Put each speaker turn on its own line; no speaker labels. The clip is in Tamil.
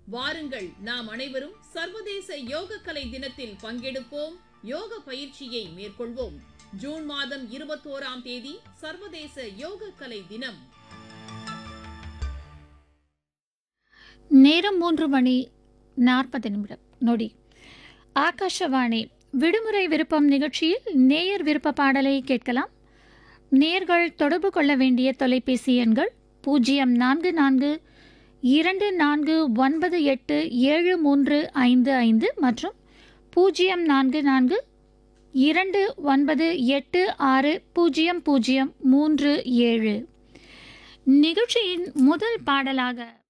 வாருங்கள் நாம் அனைவரும் சர்வதேச யோக கலை தினத்தில் பங்கெடுப்போம் யோக பயிற்சியை மேற்கொள்வோம் ஜூன் மாதம் இருபத்தோராம் தேதி சர்வதேச யோக கலை தினம்
நேரம் மூன்று மணி நாற்பது நிமிடம் நொடி ஆகாஷவாணி விடுமுறை விருப்பம் நிகழ்ச்சியில் நேயர் விருப்ப பாடலை கேட்கலாம் நேயர்கள் தொடர்பு கொள்ள வேண்டிய தொலைபேசி எண்கள் பூஜ்ஜியம் நான்கு நான்கு இரண்டு நான்கு ஒன்பது எட்டு ஏழு மூன்று ஐந்து ஐந்து மற்றும் பூஜ்ஜியம் நான்கு நான்கு இரண்டு ஒன்பது எட்டு ஆறு பூஜ்ஜியம் பூஜ்ஜியம் மூன்று ஏழு நிகழ்ச்சியின் முதல் பாடலாக